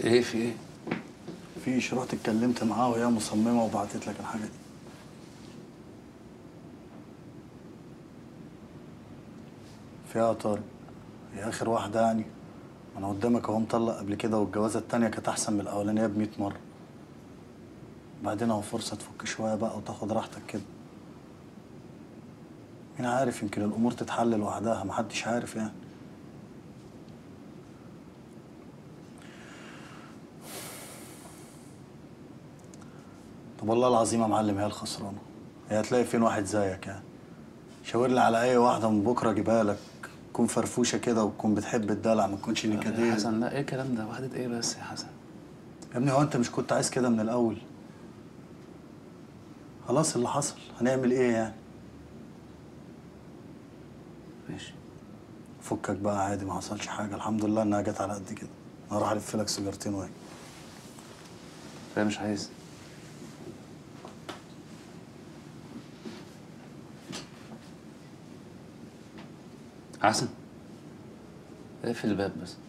ايه في ايه؟ فيش رحت اتكلمت معاها وهي مصممه وبعتت لك الحاجه دي فيها يا طارق هي اخر واحده يعني انا قدامك اهو مطلق قبل كده والجوازه التانيه كانت احسن من الاولانيه ب 100 مره بعدين اهو فرصه تفك شويه بقى وتاخد راحتك كده مين عارف يمكن الامور تتحل لوحدها محدش عارف يعني طب والله العظيم يا معلم هي الخسرانه هي هتلاقي فين واحد زيك يعني شاور لي على اي واحده من بكره اجيبها لك تكون فرفوشه كده وتكون بتحب الدلع ما تكونش يا نكديه حسن لا ايه الكلام ده؟ واحدة ايه بس يا حسن؟ يا ابني هو انت مش كنت عايز كده من الاول خلاص اللي حصل هنعمل ايه يعني ماشي فكك بقى عادي ما حصلش حاجه الحمد لله انها جت على قد كده انا راح الف لك سيجارتين واجي لا مش عايز حسن اقفل الباب بس